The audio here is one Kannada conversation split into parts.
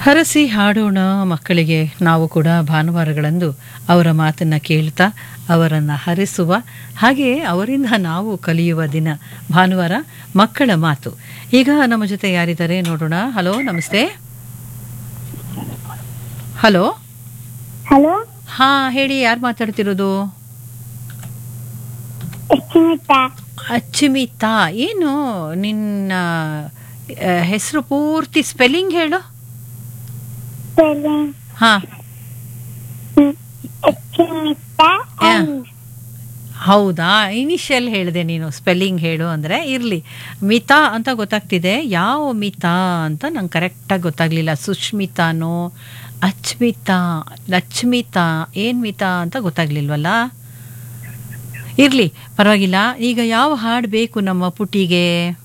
ಹರಸಿ ಹಾಡೋಣ ಮಕ್ಕಳಿಗೆ ನಾವು ಕೂಡ ಭಾನುವಾರಗಳಂದು ಅವರ ಮಾತನ್ನ ಕೇಳ್ತಾ ಅವರನ್ನು ಹರಿಸುವ ಹಾಗೆಯೇ ಅವರಿಂದ ನಾವು ಕಲಿಯುವ ದಿನ ಭಾನುವಾರ ಮಕ್ಕಳ ಮಾತು ಈಗ ನಮ್ಮ ಜೊತೆ ಯಾರಿದ್ದಾರೆ ನೋಡೋಣ ಹಲೋ ನಮಸ್ತೆ ಹಲೋ ಹಲೋ ಹಾ ಹೇಳಿ ಯಾರು ಮಾತಾಡ್ತಿರೋದು ಎಸ್ಟಿಮೇಟ ಅಚ್ಚಿಮಿತಾ ಏನು ನಿನ್ನ ಹೆಸರು ಪೂರ್ತಿ ಸ್ಪೆಲ್ಲಿಂಗ್ ಹೇಳು ಸ್ಪೆಲ್ಲಿಂಗ್ ಹಾ ಎಸ್ಟಿಮೇಟ ಯಾ. ಹೌದಾ ಇನಿಷಿಯಲ್ ಹೇಳಿದೆ ನೀನು ಸ್ಪೆಲ್ಲಿಂಗ್ ಹೇಳು ಅಂದರೆ ಇರಲಿ ಮಿತಾ ಅಂತ ಗೊತ್ತಾಗ್ತಿದೆ ಯಾವ ಮಿತಾ ಅಂತ ನಂಗೆ ಕರೆಕ್ಟಾಗಿ ಗೊತ್ತಾಗ್ಲಿಲ್ಲ ಸುಷ್ಮಿತಾನೋ ಅಚ್ಮಿತಾ ಲಕ್ಷ್ಮಿತಾ ಏನು ಮಿತಾ ಅಂತ ಗೊತ್ತಾಗ್ಲಿಲ್ವಲ್ಲ ಇರಲಿ ಪರವಾಗಿಲ್ಲ ಈಗ ಯಾವ ಹಾಡು ಬೇಕು ನಮ್ಮ ಪುಟಿಗೆ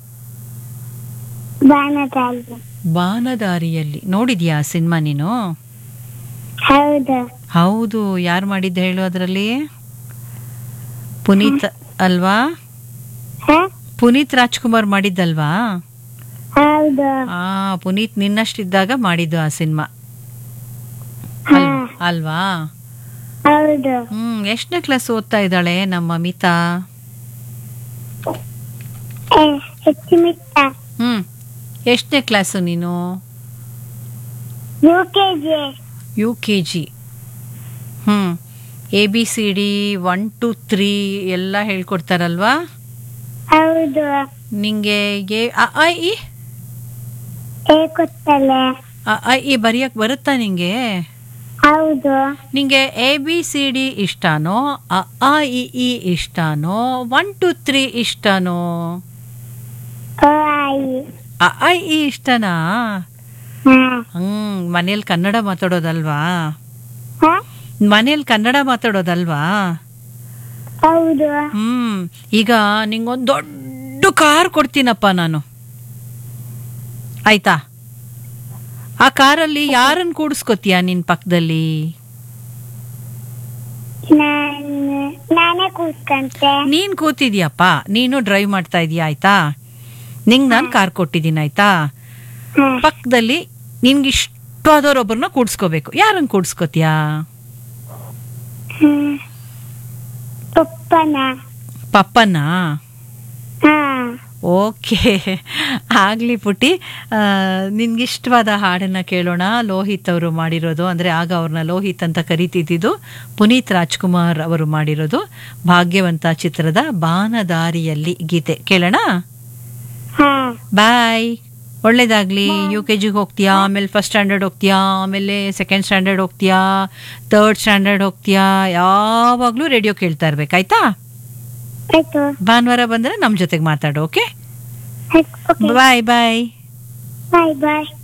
ಬಾನದಲ್ಲಿ ಬಾನದಾರಿಯಲ್ಲಿ ನೋಡಿದ್ಯಾ ಸಿನಿಮಾ ನೀನು ಹೌದು ಹೌದು ಯಾರು ಮಾಡಿದ್ದು ಹೇಳು ಅದರಲ್ಲಿ ಪುನೀತ್ ಅಲ್ವಾ ಹ ಪುನೀತ್ ರಾಜ್ಕುಮಾರ್ ಮಾಡಿದ್ದಲ್ವಾ ಹೌದು ಆ ಪುನೀತ್ ನಿನ್ನಷ್ಟಿದ್ದಾಗ ಮಾಡಿದ್ದು ಆ ಸಿನಿಮಾ ಹ ಅಲ್ವಾ ಹೌದು ಹ್ಮ್ ಎಷ್ಟನೇ ಕ್ಲಾಸ್ ಓದ್ತಾ ಇದ್ದಾಳೆ ನಮ್ಮ ಮಿತಾ ಎಸ್ಟಿಮೇಟ ಹ್ಮ್ ಎಷ್ಟನೇ ಕ್ಲಾಸು ನೀನು U K G U K G ಹ್ಮ್ A B C D one two three ಎಲ್ಲ ಹೇಳ್ಕೊಡ್ತಾರಲ್ವಾ ಹೌದು ನಿಂಗೆ ಎ ಅ, ಆ, ಇ ಏ ಗೊತ್ತಲ್ಲ ಅ, ಆ, ಇ ಬರೆಯಕ್ ಬರುತ್ತಾ ನಿಂಗೆ ಹೌದು ನಿಂಗೆ ಎ ಬಿ ಸಿ ಡಿ ಇಷ್ಟನೋ ಅ ಆ ಇ ಈ ಇಷ್ಟನೋ ಒನ್ ಟು ತ್ರೀ ಇಷ್ಟನೋ ಓ ಆಯಿ ಅ ಆ ಇ ಈ ಇಷ್ಟನಾ ಹ ಹ್ಮ್ ಮನೇಲಿ ಕನ್ನಡ ಮಾತಾಡೋದಲ್ವಾ ಹ ಮನೇಲಿ ಕನ್ನಡ ಮಾತಾಡೋದಲ್ವಾ ಹೌದು ಹ್ಮ್ ಈಗ ನಿಂಗೊಂದು ದೊಡ್ಡ ಕಾರ್ ಕೊಡ್ತೀನಪ್ಪ ನಾನು ಆಯ್ತಾ ಆ ಕಾರಲ್ಲಿ ಯಾರನ್ನ ಕೂಡಿಸ್ಕೊತೀಯ ನಿನ್ ಪಕ್ಕದಲ್ಲಿ ನಾನು ನಾನೇ ಕೂತ್ಕಂತೆ ನೀನ್ ಕೂತಿದ್ಯಪ್ಪ ನೀನು ಡ್ರೈವ್ ಮಾಡ್ತಾ ಇದೀಯ ಆಯ್ತಾ ನಿಂಗ್ ನಾನು ಕಾರ್ ಕೊಟ್ಟಿದ್ದೀನಿ ಆಯ್ತಾ ಹ ಪಕ್ಕದಲ್ಲಿ ನಿನ್ಗೆ ಇಷ್ಟವಾದವ್ರೊಬ್ಬರನ್ನ ಕೂಡ್ಸ್ಕೋಬೇಕು ಯಾರನ್ನ ಕೂಡ್ಸ್ಕೋತೀಯಾ ಹ್ಮ್. ಪಪ್ಪನ ಪಪ್ಪನ ಹ ಓಕೆ ಆಗ್ಲಿ ಪುಟಿ ಆ, ನಿನ್ಗಿಷ್ಟವಾದ ಹಾಡನ್ನ ಕೇಳೋಣ ಲೋಹಿತ್ ಅವರು ಮಾಡಿರೋದು ಅಂದ್ರೆ ಆಗ ಅವ್ರನ್ನ ಲೋಹಿತ್ ಅಂತ ಕರಿತಿದ್ದಿದ್ದು ಪುನೀತ್ ರಾಜ್ಕುಮಾರ್ ಅವರು ಮಾಡಿರೋದು ಭಾಗ್ಯವಂತ ಚಿತ್ರದ ಬಾನದಾರಿಯಲ್ಲಿ ಗೀತೆ ಕೇಳೋಣ ಹ ಬಾಯ್ ಒಳ್ಳೇದಾಗ್ಲಿ ಯು ಕೆ ಜಿಗೆ ಹೋಗ್ತೀಯಾ ಆಮೇಲೆ ಫಸ್ಟ್ ಸ್ಟ್ಯಾಂಡರ್ಡ್ ಹೋಗ್ತೀಯಾ ಆಮೇಲೆ ಸೆಕೆಂಡ್ ಸ್ಟ್ಯಾಂಡರ್ಡ್ ಹೋಗ್ತೀಯಾ ಥರ್ಡ್ ಸ್ಟ್ಯಾಂಡರ್ಡ್ ಹೋಗ್ತೀಯಾ ಯಾವಾಗಲೂ ರೇಡಿಯೋ ಕೇಳ್ತಾ ಇರ್ಬೇಕಾಯ್ತಾ ಆಯ್ತು ಭಾನುವಾರ ಬಂದರೆ ನಮ್ಮ ಜೊತೆಗೆ ಮಾತಾಡು ಓಕೆ ಓಕೆ ಬಾಯ್ ಬಾಯ್ ಬಾಯ್ ಬಾಯ್